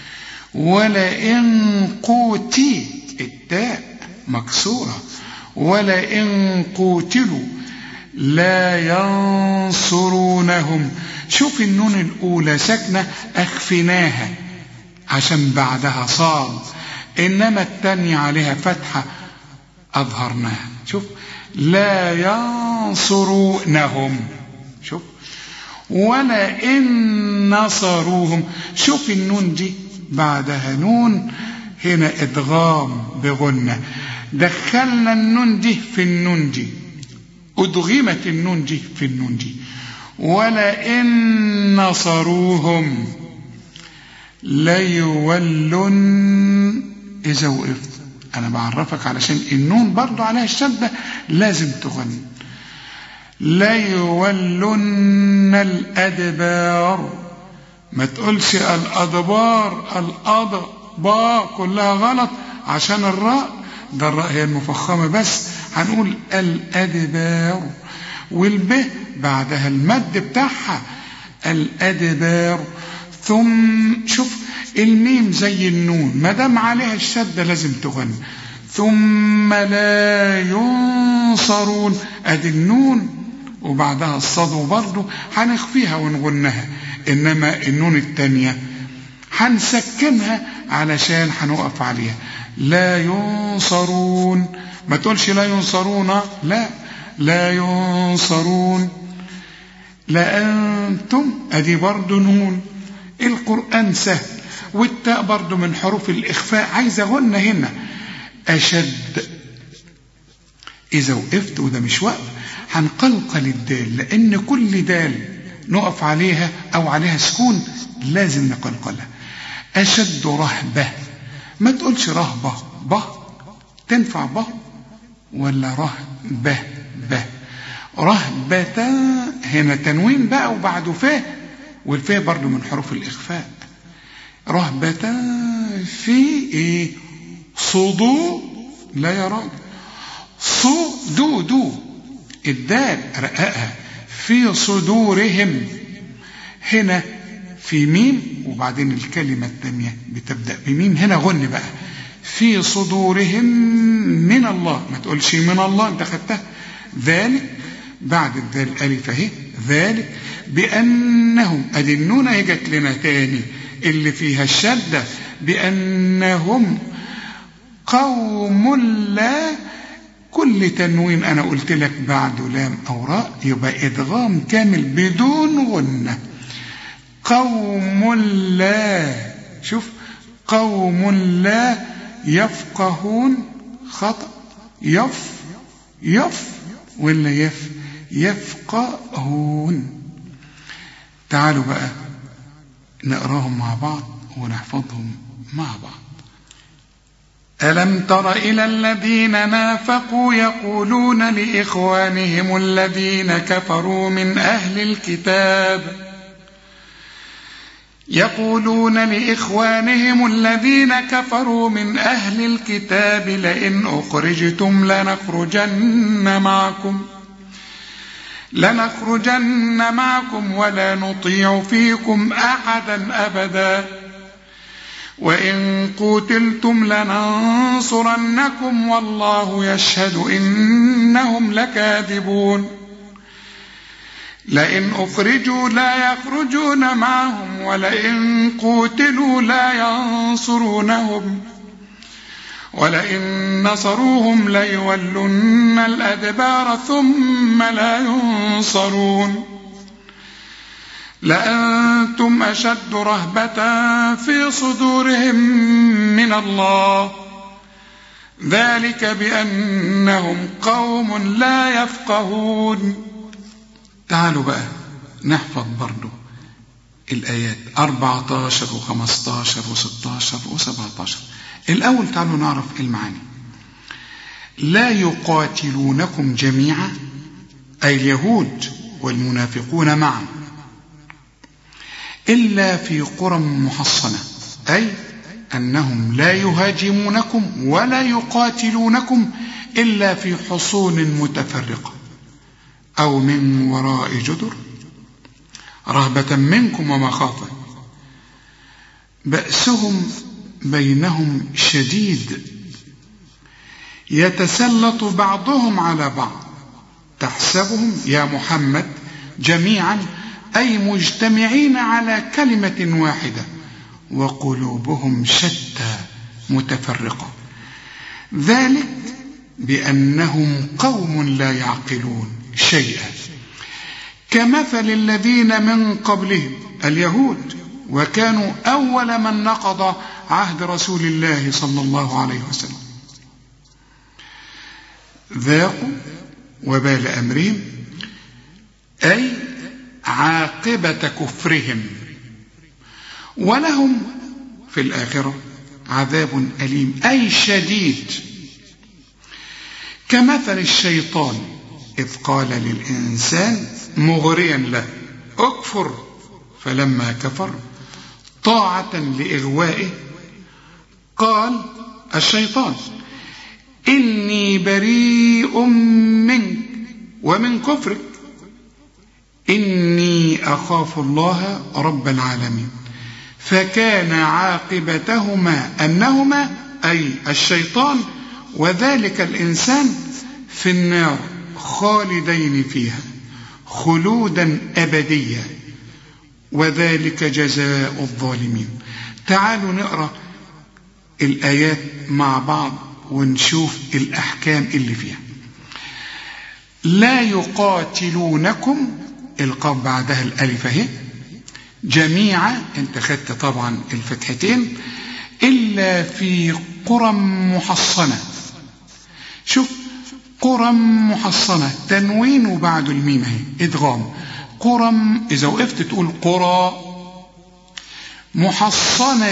ولئن قوتي التاء مكسورة ولئن قوتلوا لا ينصرونهم شوف النون الأولى ساكنة أخفناها عشان بعدها صاد إنما التانية عليها فتحة أظهرناها شوف لا ينصرونهم شوف ولا إن نصروهم شوف النون دي بعدها نون هنا إدغام بغنة دخلنا النون دي في النون دي أدغمت النون دي في النون دي ولئن نصروهم ليولن إذا وقفت أنا بعرفك علشان النون برضو عليها الشدة لازم تغني ليولن الأدبار ما تقولش الأدبار الأضباء كلها غلط عشان الراء ده الراء هي المفخمة بس هنقول الأدبار والب بعدها المد بتاعها الأدبار ثم شوف الميم زي النون ما دام عليها الشدة لازم تغني ثم لا ينصرون ادي النون وبعدها الصاد برضه هنخفيها ونغنها انما النون التانية هنسكنها علشان هنقف عليها لا ينصرون ما تقولش لا ينصرون لا لا ينصرون لأنتم أدي برضه نون القرآن سهل والتاء برضه من حروف الإخفاء عايز أغنى هنا أشد إذا وقفت وده مش وقف هنقلقل الدال لأن كل دال نقف عليها أو عليها سكون لازم نقلقلها أشد رهبة ما تقولش رهبة به تنفع به ولا رهبة به رهبة هنا تنوين بقى وبعده فاه والفاه برضو من حروف الإخفاء رهبة في إيه صدو لا يا راجل صدو دو الدال رققها في صدورهم هنا في ميم وبعدين الكلمة الثانية بتبدأ بميم هنا غن بقى في صدورهم من الله ما تقولش من الله انت خدتها ذلك بعد الذال ألف اهي ذلك بأنهم أدي النون اهي جت لنا تاني اللي فيها الشدة بأنهم قوم لا كل تنوين أنا قلت لك بعده لام أو راء يبقى إدغام كامل بدون غنة قوم لا شوف قوم لا يفقهون خطأ يف يف ولا يف يفقهون تعالوا بقى نقراهم مع بعض ونحفظهم مع بعض ألم تر إلى الذين نافقوا يقولون لإخوانهم الذين كفروا من أهل الكتاب يقولون لإخوانهم الذين كفروا من أهل الكتاب لئن أخرجتم لنخرجن معكم لنخرجن معكم ولا نطيع فيكم أحدا أبدا وإن قتلتم لننصرنكم والله يشهد إنهم لكاذبون لئن أخرجوا لا يخرجون معهم ولئن قوتلوا لا ينصرونهم ولئن نصروهم ليولن الأدبار ثم لا ينصرون لأنتم أشد رهبة في صدورهم من الله ذلك بأنهم قوم لا يفقهون تعالوا بقى نحفظ برضو الآيات 14 و15 و16 و17 الأول تعالوا نعرف المعاني لا يقاتلونكم جميعا أي اليهود والمنافقون معا إلا في قرى محصنة أي أنهم لا يهاجمونكم ولا يقاتلونكم إلا في حصون متفرقة أو من وراء جدر رهبة منكم ومخافة بأسهم بينهم شديد يتسلط بعضهم على بعض تحسبهم يا محمد جميعا أي مجتمعين على كلمة واحدة وقلوبهم شتى متفرقة ذلك بأنهم قوم لا يعقلون شيئا كمثل الذين من قبلهم اليهود وكانوا أول من نقض عهد رسول الله صلى الله عليه وسلم ذاقوا وبال أمرهم أي عاقبة كفرهم ولهم في الآخرة عذاب أليم أي شديد كمثل الشيطان إذ قال للإنسان مغريا له اكفر فلما كفر طاعة لإغوائه قال الشيطان إني بريء منك ومن كفرك إني أخاف الله رب العالمين فكان عاقبتهما أنهما أي الشيطان وذلك الإنسان في النار خالدين فيها خلودا أبديا وذلك جزاء الظالمين تعالوا نقرأ الآيات مع بعض ونشوف الأحكام اللي فيها لا يقاتلونكم القاب بعدها الألف اهي جميعا انت خدت طبعا الفتحتين إلا في قرى محصنة شوف قرى محصنة تنوين وبعد الميم اهي ادغام قرى إذا وقفت تقول قرى محصنة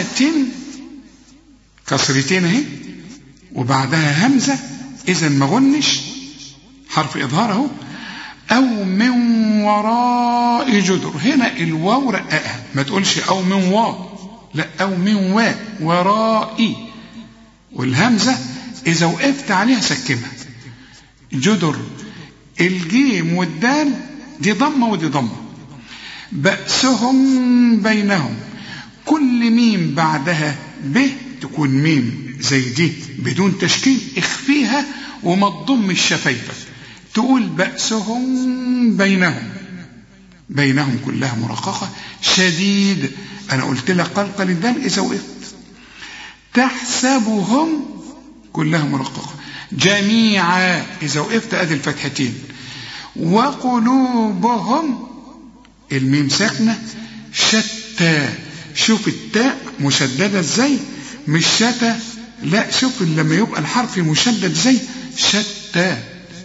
كسرتين اهي وبعدها همزة إذا ما غنش حرف إظهار اهو أو من وراء جدر هنا الواو رققها ما تقولش أو من واو لا أو من وا ورائي والهمزة إذا وقفت عليها سكنها جدر الجيم والدال دي ضمة ودي ضمة بأسهم بينهم كل ميم بعدها ب تكون ميم زي دي بدون تشكيل اخفيها وما تضم الشفايفة تقول بأسهم بينهم بينهم كلها مرققة شديد أنا قلت لك قلقل الدال إذا وقفت تحسبهم كلها مرققة جميعا إذا وقفت أدي الفتحتين وقلوبهم الميم ساكنة شتى شوف التاء مشددة ازاي مش شتى لا شوف لما يبقى الحرف مشدد زي شتى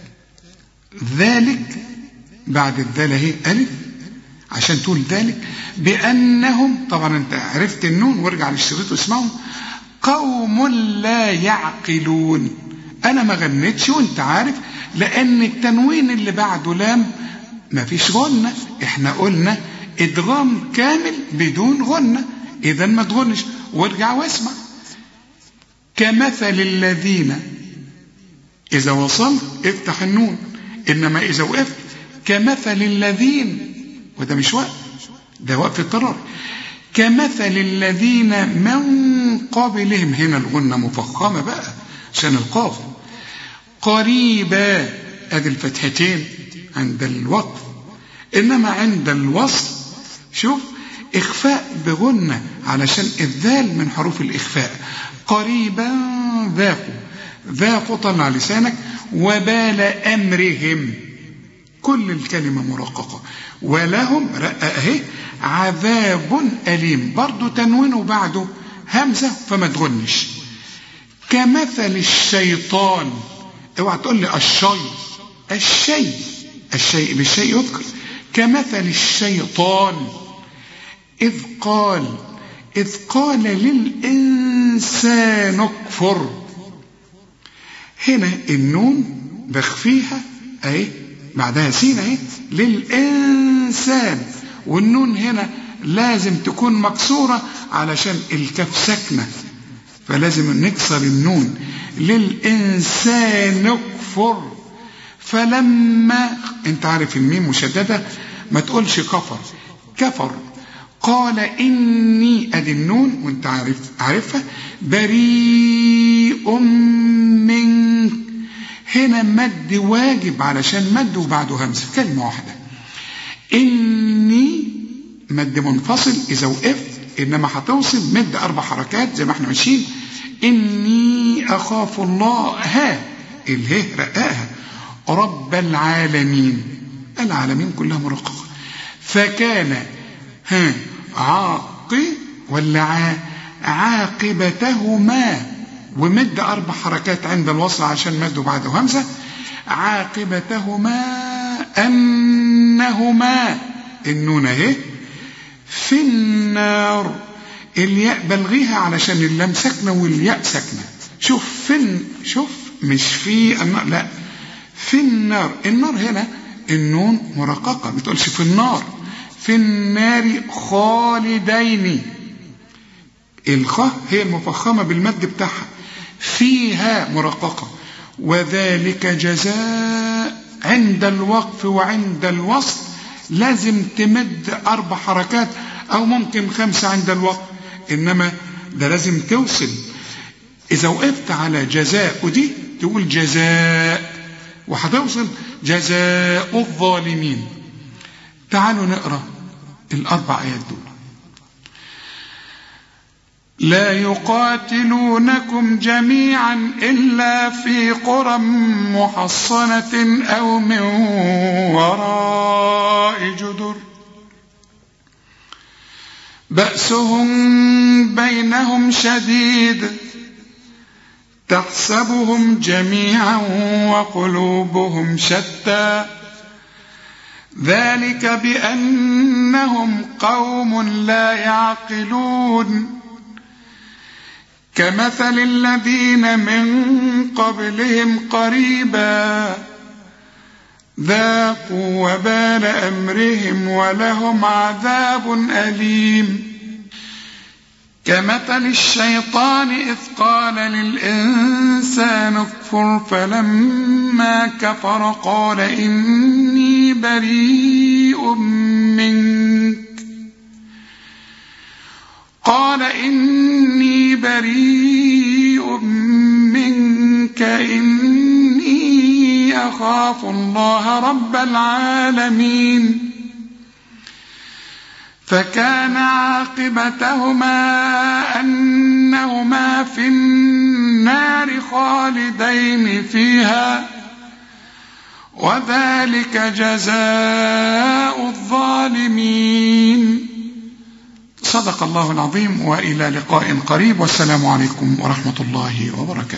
ذلك بعد الذال اهي ألف عشان تقول ذلك بأنهم طبعا انت عرفت النون وارجع للشريط واسمعهم قوم لا يعقلون انا ما غنيتش وانت عارف لان التنوين اللي بعده لام ما فيش غنة احنا قلنا ادغام كامل بدون غنة اذا ما تغنش وارجع واسمع كمثل الذين اذا وصلت افتح النون انما اذا وقفت كمثل الذين وده مش وقف ده وقف اضطرار كمثل الذين من قبلهم هنا الغنة مفخمة بقى عشان القاف قريبا ادي الفتحتين عند الوقف انما عند الوصل شوف اخفاء بغنة علشان الذال من حروف الاخفاء قريبا ذاقوا ذاقوا طلع لسانك وبال امرهم كل الكلمة مرققة ولهم رقق اهي عذاب أليم برضو تنوينه بعده همزة فما تغنش كمثل الشيطان اوعى تقول لي الشيء الشيء الشيء بالشيء يذكر كمثل الشيطان إذ قال إذ قال للإنسان اكفر هنا النون بخفيها اهي بعدها سين اهي للإنسان والنون هنا لازم تكون مكسورة علشان الكف ساكنة فلازم نكسر النون للإنسان اكفر فلما انت عارف الميم مشددة ما تقولش كفر كفر قال إني أدي النون وانت عارف عارفها بريء منك هنا مد واجب علشان مد وبعده همزة كلمة واحدة إني مد منفصل إذا وقفت إنما هتوصل مد أربع حركات زي ما احنا ماشيين إني أخاف الله ها اله رقاها رب العالمين العالمين كلها مرققة فكان ها عاقي ولا عا عاقبتهما ومد أربع حركات عند الوصل عشان مد بعده همزة عاقبتهما أنهما النون اهي في النار الياء بلغيها علشان اللام ساكنة والياء ساكنة شوف فين شوف مش في النار لا في النار النار هنا النون مرققة ما تقولش في النار في النار خالدين الخاء هي المفخمة بالمد بتاعها فيها مرققة وذلك جزاء عند الوقف وعند الوصل لازم تمد أربع حركات أو ممكن خمسة عند الوقف إنما ده لازم توصل إذا وقفت على جزاء ودي تقول جزاء وهتوصل جزاء الظالمين تعالوا نقرأ الأربع آيات دول لا يقاتلونكم جميعا إلا في قرى محصنة أو من وراء جدر بأسهم بينهم شديد تحسبهم جميعا وقلوبهم شتى ذلك بأنهم قوم لا يعقلون كمثل الذين من قبلهم قريبا ذاقوا وبال أمرهم ولهم عذاب أليم كمثل الشيطان إذ قال للإنسان اكفر فلما كفر قال إني بريء منك قال إني بريء منك إني أخاف الله رب العالمين فكان عاقبتهما أنهما في النار خالدين فيها وذلك جزاء الظالمين صدق الله العظيم والى لقاء قريب والسلام عليكم ورحمه الله وبركاته